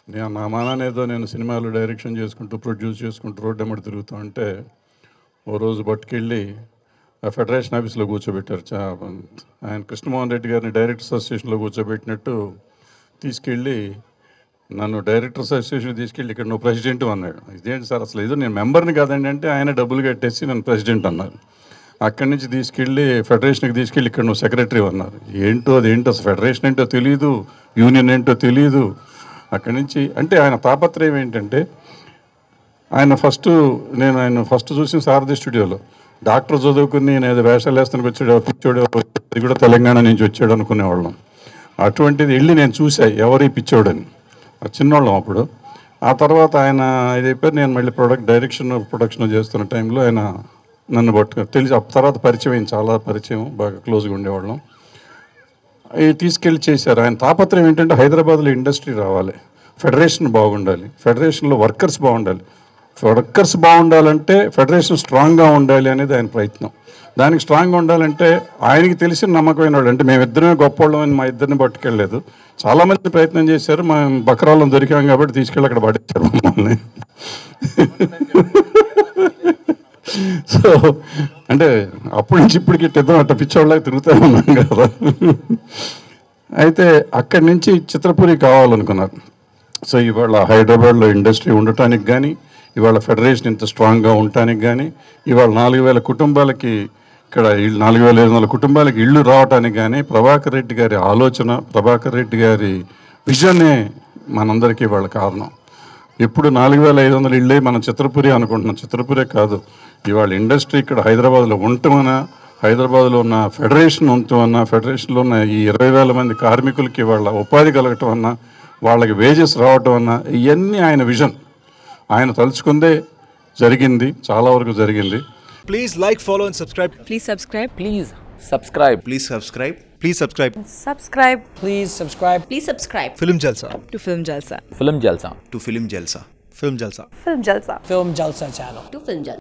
నేను నా మానాన్ని ఏదో నేను సినిమాలు డైరెక్షన్ చేసుకుంటూ ప్రొడ్యూస్ చేసుకుంటూ రోడ్డు ఎమ్మడి తిరుగుతూ ఉంటే ఓ రోజు పట్టుకెళ్ళి ఆ ఫెడరేషన్ ఆఫీస్లో కూర్చోబెట్టారు చా ఆయన కృష్ణమోహన్ రెడ్డి గారిని డైరెక్టర్స్ అసోసియేషన్లో కూర్చోబెట్టినట్టు తీసుకెళ్ళి నన్ను డైరెక్టర్స్ అసోసియేషన్ తీసుకెళ్ళి ఇక్కడ నువ్వు ప్రెసిడెంట్ అన్నాడు ఇదేంటి సార్ అసలు ఏదో నేను మెంబర్ని కాదండి అంటే ఆయన డబ్బులు కట్టేసి నన్ను ప్రెసిడెంట్ అన్నారు అక్కడి నుంచి తీసుకెళ్ళి ఫెడరేషన్కి తీసుకెళ్ళి ఇక్కడ నువ్వు సెక్రటరీ అన్నారు ఏంటో అదేంటో అసలు ఫెడరేషన్ ఏంటో తెలియదు యూనియన్ ఏంటో తెలియదు అక్కడి నుంచి అంటే ఆయన తాపత్రయం ఏంటంటే ఆయన ఫస్ట్ నేను ఆయన ఫస్ట్ చూసిన సారథి స్టూడియోలో డాక్టర్ చదువుకుని నేను ఏదో వేషాలు వేస్తానికి వచ్చాడు పిచ్చోడు అది కూడా తెలంగాణ నుంచి వచ్చాడు అనుకునేవాళ్ళం అటువంటిది వెళ్ళి నేను చూసా ఎవరి పిచ్చోడని ఆ చిన్నోళ్ళం అప్పుడు ఆ తర్వాత ఆయన ఇది అయిపోయి నేను మళ్ళీ ప్రొడక్ట్ డైరెక్షన్ ప్రొడక్షన్ చేస్తున్న టైంలో ఆయన నన్ను పట్టుకు తెలిసి ఆ తర్వాత పరిచయం అయింది చాలా పరిచయం బాగా క్లోజ్గా ఉండేవాళ్ళం అవి తీసుకెళ్ళి చేశారు ఆయన తాపత్రయం ఏంటంటే హైదరాబాద్లో ఇండస్ట్రీ రావాలి ఫెడరేషన్ బాగుండాలి ఫెడరేషన్లో వర్కర్స్ బాగుండాలి వర్కర్స్ బాగుండాలంటే ఫెడరేషన్ స్ట్రాంగ్గా ఉండాలి అనేది ఆయన ప్రయత్నం దానికి స్ట్రాంగ్గా ఉండాలంటే ఆయనకి తెలిసిన నమ్మకమైన వాళ్ళు అంటే మేమిద్దరమే గొప్పవాళ్ళం అని మా ఇద్దరిని పట్టుకెళ్ళలేదు చాలామంది ప్రయత్నం చేశారు మా బకరాలను దొరికాం కాబట్టి తీసుకెళ్ళి అక్కడ పడేశారు మమ్మల్ని సో అంటే అప్పటి నుంచి ఇప్పటికి ఇద్దరం అట్ట పిచ్చోళ్ళకి తిరుగుతూ ఉన్నాం కదా అయితే అక్కడి నుంచి చిత్రపురి కావాలనుకున్నారు సో ఇవాళ హైదరాబాద్లో ఇండస్ట్రీ ఉండటానికి కానీ ఇవాళ ఫెడరేషన్ ఇంత స్ట్రాంగ్గా ఉండటానికి కానీ ఇవాళ నాలుగు వేల కుటుంబాలకి ఇక్కడ ఇల్లు నాలుగు వేల ఐదు వందల కుటుంబాలకి ఇళ్ళు రావడానికి కానీ ప్రభాకర్ రెడ్డి గారి ఆలోచన ప్రభాకర్ రెడ్డి గారి విజనే మనందరికీ వాళ్ళ కారణం ఇప్పుడు నాలుగు వేల ఐదు వందల ఇళ్ళే మనం చిత్రపురి అనుకుంటున్నాం చిత్రపురే కాదు ఇవాళ ఇండస్ట్రీ ఇక్కడ హైదరాబాద్లో ఉండటమన్నా హైదరాబాద్లో ఉన్న ఫెడరేషన్ ఉంటమన్నా ఫెడరేషన్లో ఉన్న ఈ ఇరవై వేల మంది కార్మికులకి వాళ్ళ ఉపాధి కలగటం అన్నా వాళ్ళకి వేజెస్ రావటం అన్నా ఇవన్నీ ఆయన విజన్ ఆయన తలుచుకుందే జరిగింది చాలా వరకు జరిగింది Please like, follow, and subscribe. Please subscribe. Please subscribe. Please subscribe. Please subscribe. Subscribe Please subscribe Please subscribe Film Jalsa. to Film Jalsa. Film Jalsa. To Film Jalsa. Film Jalsa. Film Jalsa. Film Jalsa channel. To Film Jalsa.